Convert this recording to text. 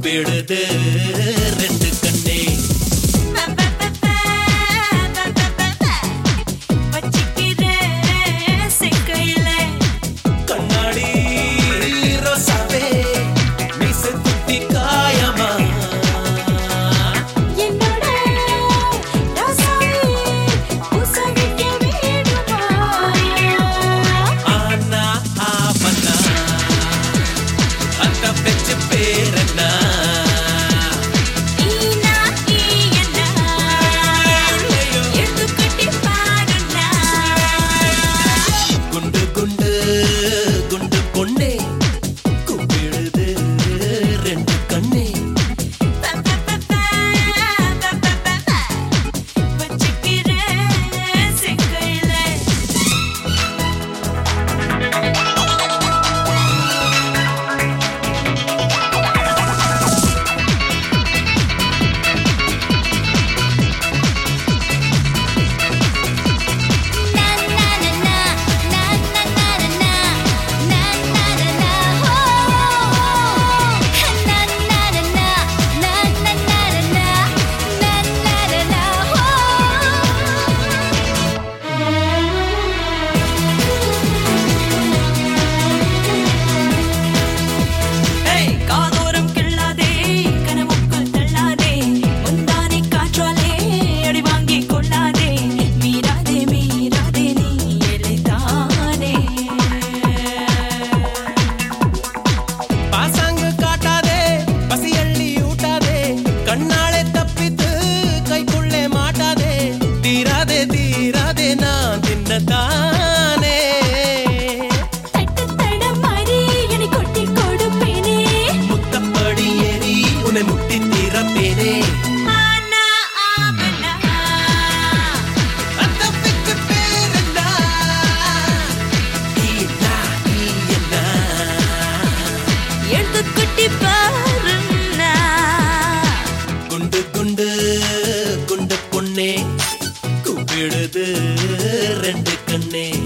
கூப்பிடுது ரெண்டு கண்ணே கண்ணாடி ரோசாவே மீச குட்டி காயமா ஆனா ஆவனா அந்த பெச்சு பேரனா குண்டு குண்டு குண்டு பொண்ணே கூப்பிடுது ரெண்டு கண்ணே காதோரம் கிள்ளாதே கனவுக்குள் தள்ளாதே முந்தானை காற்றாலே அடி வாங்கி கொள்ளாதே மீறாதே மீறாதே நீ எளிதானே பாசாங்கு காட்டாதே பசி அள்ளி ஊட்டாதே கண்ணாலே தப்பித்து கைக்குள்ளே மாட்டாதே தீராதே தீராதே நான் தின்னதானே தட்டு தடமாறி என்னை கொட்டி கொடுப்பேனே முத்தப்படி ஏறி உன்னை முட்டி தீரப்பேனே ஆனா ஆவனா அந்த பிச்சு பேரண்டா ஈனா ஈயனா எடுத்து குட்டி பாருன்னா குண்டு குண்டு குண்டு பொண்ணே கூப்பிடுது ரெண்டு கண்ணே